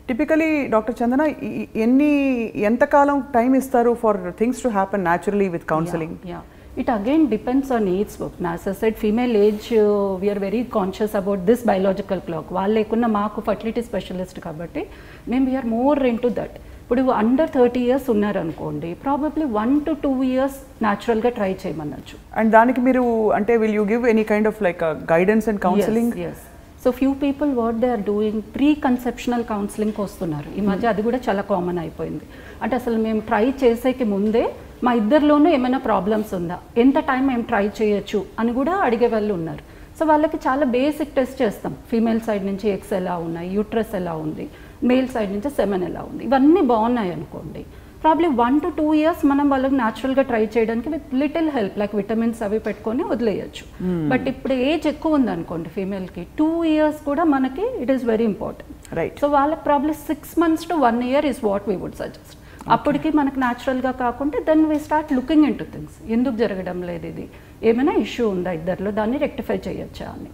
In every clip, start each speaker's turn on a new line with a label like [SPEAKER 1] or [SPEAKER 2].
[SPEAKER 1] Typically doctor చందన ఈ- ఈ- ఎన్ని ఎంతకాలం టైం ఇస్తారు for things to happen naturally with counselling
[SPEAKER 2] Yeah. It again depends on age. As I said, female age, uh, we are very conscious about this biological clock. వాళ్ళు లేకున్నా మాకు fertility specialist కాబట్టి మేము we are more into that ఇప్పుడు under thirty years ఉన్నారనుకోండి probably one to two years న్యాచురల్గా try చేయమనొచ్చు
[SPEAKER 1] and దానికి మీరు అంటే will you give any kind of like guidance and counselling
[SPEAKER 2] yes so few people what they are doing pre conceptional కౌన్సిలింగ్కి వస్తున్నారు ఈ మధ్య అది కూడా చాలా కామన్ అయిపోయింది అంటే అసలు మేము ట్రై చేసేకి ముందే మా ఇద్దరిలోనూ ఏమైనా ప్రాబ్లమ్స్ ఉందా ఎంత టైం మేము ట్రై చేయొచ్చు అని కూడా అడిగే వాళ్ళు ఉన్నారు సో వాళ్ళకి చాలా బేసిక్ టెస్ట్ చేస్తాం ఫీమేల్ సైడ్ నుంచి ఎక్స్ ఎలా ఉన్నాయి యూట్రస్ ఎలా ఉంది మేల్ సైడ్ నుంచి సెమెన్ ఎలా ఉంది ఇవన్నీ బాగున్నాయి అనుకోండి probably one to two years మనం వాళ్ళకి న్యాచురల్గా ట్రై చేయడానికి with little help like vitamins అవి పెట్టుకొని వదిలేయచ్చు బట్ ఇప్పుడు ఏజ్ ఎక్కువ ఉంది అనుకోండి ఫీమేల్కి టూ ఇయర్స్ కూడా మనకి it is very important
[SPEAKER 1] right
[SPEAKER 2] so వాళ్ళకి probably six months to one year is what we would suggest అప్పటికి మనకు న్యాచురల్గా కాకుండా then we start looking into things ఎందుకు జరగడం లేదు ఇది ఏమైనా ఇష్యూ ఉందా ఇద్దరిలో దాన్ని రెక్టిఫై చేయొచ్చా అని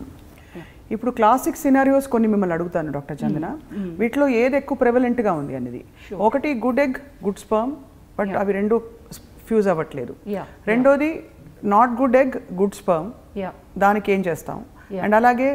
[SPEAKER 1] ఇప్పుడు క్లాసిక్ సినారియోస్ కొన్ని మిమ్మల్ని అడుగుతాను డాక్టర్ చందన వీటిలో ఏది ఎక్కువ prevalent గా ఉంది అనేది ఒకటి good egg good sperm but అవి రెండు ఫ్యూజ్ అవ్వట్లేదు
[SPEAKER 2] యా
[SPEAKER 1] రెండోది not good egg good sperm
[SPEAKER 2] yeah
[SPEAKER 1] దానికి ఏం చేస్తాం
[SPEAKER 2] Yeah.
[SPEAKER 1] అండ్ అలాగే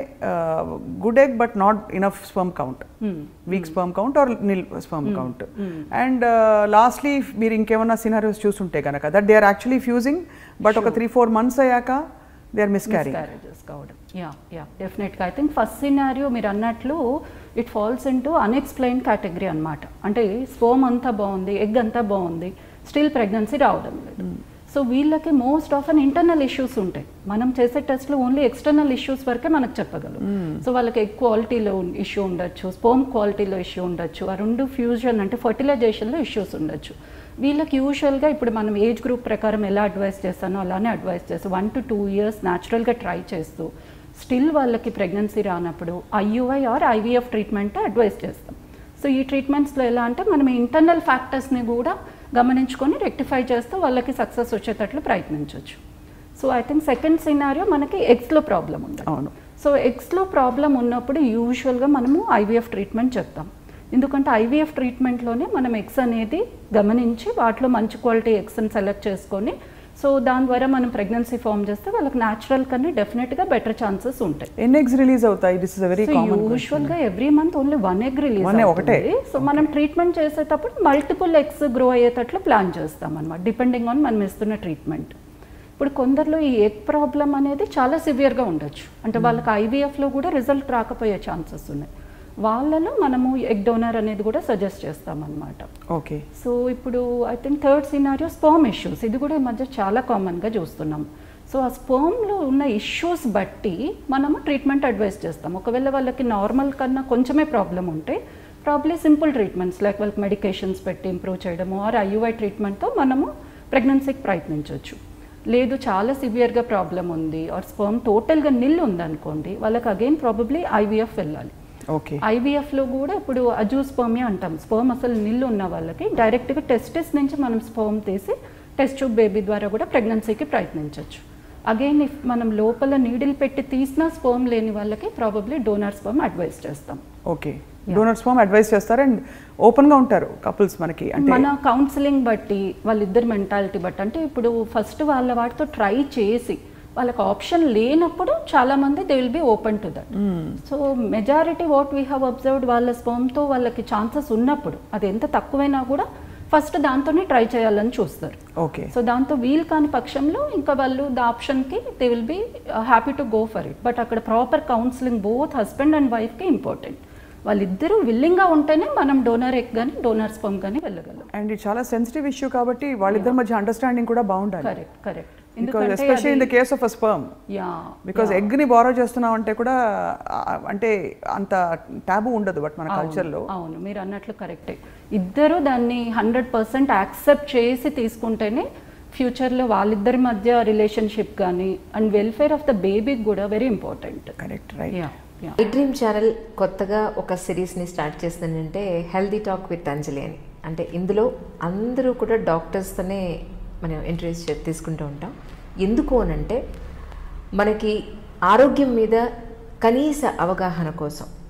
[SPEAKER 1] good egg but not enough sperm count weak sperm count or nil sperm count and lastly మీరు ఇంకేమన్నా సినారియోస్ చూస్తుంటే కనుక that they are actually fusing but ఒక three four months అయ్యాక దే ఆర్ మిస్క్యారింగ్
[SPEAKER 2] మిస్క్యారేజెస్ కావడం yeah yeah definitely I think first scenario మీరు అన్నట్లు it falls into unexplained category అనమాట అంటే స్పోమ్ అంతా బాగుంది ఎగ్ అంతా బాగుంది స్టిల్ ప్రెగ్నెన్సీ రావడం లేదు సో వీళ్ళకి most of an internal issues ఉంటాయి మనం చేసే టెస్ట్లో ఓన్లీ ఎక్స్టర్నల్ ఇష్యూస్ వరకే మనకు చెప్పగలం సో వాళ్ళకి ఎగ్ క్వాలిటీలో ఇష్యూ ఉండొచ్చు స్పోమ్ క్వాలిటీలో ఇష్యూ ఉండొచ్చు ఆ రెండు ఫ్యూజన్ అంటే ఫర్టిలైజేషన్లో ఇష్యూస్ ఉండొచ్చు వీళ్ళకి యూజువల్గా ఇప్పుడు మనం ఏజ్ గ్రూప్ ప్రకారం ఎలా అడ్వైస్ చేస్తానో అలానే అడ్వైస్ చేస్తాం వన్ టు టూ ఇయర్స్ న్యాచురల్గా ట్రై చేస్తూ స్టిల్ వాళ్ళకి ప్రెగ్నెన్సీ రానప్పుడు IUI or IVF treatment advice చేస్తాం సో ఈ ట్రీట్మెంట్స్లో ఎలా అంటే మనం ఇంటర్నల్ ఫ్యాక్టర్స్ని కూడా గమనించుకొని రెక్టిఫై చేస్తూ వాళ్ళకి సక్సెస్ వచ్చేటట్లు ప్రయత్నించవచ్చు so I think second scenario మనకి ఎగ్స్లో ప్రాబ్లం ఉంది
[SPEAKER 1] అవును
[SPEAKER 2] సో ఎగ్స్లో ప్రాబ్లం ఉన్నప్పుడు యూజువల్గా మనము ఐవీఎఫ్ ట్రీట్మెంట్ చెప్తాం ఎందుకంటే ఐవీఎఫ్ ట్రీట్మెంట్లోనే మనం ఎగ్స్ అనేది గమనించి వాటిలో మంచి క్వాలిటీ ఎగ్స్ని సెలెక్ట్ చేసుకొని సో దాని ద్వారా మనం ప్రెగ్నెన్సీ ఫామ్ చేస్తే వాళ్ళకి న్యాచురల్ కన్నా డెఫినెట్గా బెటర్ ఛాన్సెస్ ఉంటాయి
[SPEAKER 1] ఎన్ని ఎగ్స్ రిలీజ్ అవుతాయి this is very
[SPEAKER 2] so
[SPEAKER 1] common
[SPEAKER 2] యూజువల్గా every month only one egg release
[SPEAKER 1] One egg ఒకటే?
[SPEAKER 2] సో మనం ట్రీట్మెంట్ చేసేటప్పుడు మల్టిపుల్ ఎగ్స్ గ్రో అయ్యేటట్లు ప్లాన్ చేస్తాం అనమాట డిపెండింగ్ ఆన్ మనం ఇస్తున్న ట్రీట్మెంట్ ఇప్పుడు కొందరిలో ఈ ఎగ్ ప్రాబ్లం అనేది చాలా సివియర్గా ఉండొచ్చు అంటే వాళ్ళకి ఐవీఎఫ్లో కూడా రిజల్ట్ రాకపోయే ఛాన్సెస్ ఉన్నాయి వాళ్ళలో మనము ఎగ్ డోనర్ అనేది కూడా సజెస్ట్ చేస్తామన్నమాట
[SPEAKER 1] ఓకే
[SPEAKER 2] సో ఇప్పుడు I think third scenario sperm issues ఇది కూడా ఈ మధ్య చాలా కామన్గా చూస్తున్నాం సో ఆ స్పర్మ్లో ఉన్న ఇష్యూస్ బట్టి మనము ట్రీట్మెంట్ అడ్వైస్ చేస్తాం ఒకవేళ వాళ్ళకి నార్మల్ కన్నా కొంచెమే ప్రాబ్లం ఉంటే ప్రాబ్లీ సింపుల్ ట్రీట్మెంట్స్ లైక్ వాళ్ళకి మెడికేషన్స్ పెట్టి ఇంప్రూవ్ చేయడము ఆర్ ఐయుఐ ట్రీట్మెంట్తో మనము ప్రెగ్నెన్సీకి ప్రయత్నించవచ్చు లేదు చాలా సివియర్గా ప్రాబ్లం ఉంది ఆర్ స్పర్మ్ టోటల్గా నిల్ ఉందనుకోండి వాళ్ళకి అగైన్ ప్రాబబ్లీ ఐవీఎఫ్ వెళ్ళాలి
[SPEAKER 1] ఓకే
[SPEAKER 2] ఐవీఎఫ్లో కూడా ఇప్పుడు అజూస్పర్మియా అంటాం స్పర్మ్ అసలు నిల్లు ఉన్న వాళ్ళకి డైరెక్ట్గా టెస్టిస్ నుంచి మనం స్పర్మ్ తీసి టెస్ట్ ట్యూబ్ బేబీ ద్వారా కూడా ప్రెగ్నెన్సీకి ప్రయత్నించవచ్చు అగైన్ ఇఫ్ మనం లోపల నీడిల్ పెట్టి తీసిన స్పర్మ్ లేని వాళ్ళకి ప్రాబబ్లీ డోనర్ స్పర్మ్ అడ్వైస్ చేస్తాం
[SPEAKER 1] ఓకే డోనర్ స్పామ్ అడ్వైస్ చేస్తారు అండ్ ఓపెన్ గా ఉంటారు కపుల్స్ మనకి అంటే
[SPEAKER 2] మన కౌన్సిలింగ్ బట్టి వాళ్ళిద్దరి మెంటాలిటీ బట్టి అంటే ఇప్పుడు ఫస్ట్ వాళ్ళ వాటితో ట్రై చేసి వాళ్ళకి ఆప్షన్ లేనప్పుడు చాలా మంది they will be open to that so majority what we have observed వాళ్ళ స్పర్మ్తో వాళ్ళకి ఛాన్సెస్ ఉన్నప్పుడు అది ఎంత తక్కువైనా కూడా ఫస్ట్ దాంతోనే ట్రై చేయాలని చూస్తారు
[SPEAKER 1] ఓకే
[SPEAKER 2] సో దాంతో వీల్ కాని పక్షంలో ఇంకా వాళ్ళు ద ఆప్షన్కి they will be happy to go for it but అక్కడ proper counselling both husband and వైఫ్కి ఇంపార్టెంట్ వాళ్ళిద్దరూ విల్లింగ్గా ఉంటేనే మనం డోనర్ ఎగ్ కానీ డోనర్ స్పమ్ కానీ వెళ్ళగలం
[SPEAKER 1] అండ్ ఇది చాలా సెన్సిటివ్ ఇష్యూ కాబట్టి వాళ్ళిద్దరి మధ్య అండర్స్టాండింగ్ కూడా బాగుండాలి
[SPEAKER 2] correct correct
[SPEAKER 1] because especially in the case of a sperm
[SPEAKER 2] yeah
[SPEAKER 1] because egg ని బారో చేస్తున్నాం అంటే కూడా ఆ, అంటే అంత ట్యాబు ఉండదు బట్ మన కల్చర్ లో
[SPEAKER 2] అవును మీరు అన్నట్లు కరెక్టే ఇద్దరు దాన్ని హండ్రెడ్ పర్సెంట్ యాక్సెప్ట్ చేసి తీసుకుంటేనే ఫ్యూచర్లో వాళ్ళిద్దరి మధ్య రిలేషన్షిప్ కానీ అండ్ వెల్ఫేర్ ఆఫ్ ద బేబీకి కూడా very important
[SPEAKER 1] correct right
[SPEAKER 2] yeah yeah
[SPEAKER 3] I dream channel కొత్తగా ఒక సిరీస్ని స్టార్ట్ చేస్తుందంటే హెల్దీ టాక్ విత్ అంజలి అని అంటే ఇందులో అందరూ కూడా డాక్టర్స్తోనే మనం ఇంటర్వ్యూస్ చే- తీసుకుంటూ ఉంటాం ఎందుకు అనంటే మనకి ఆరోగ్యం మీద కనీస అవగాహన కోసం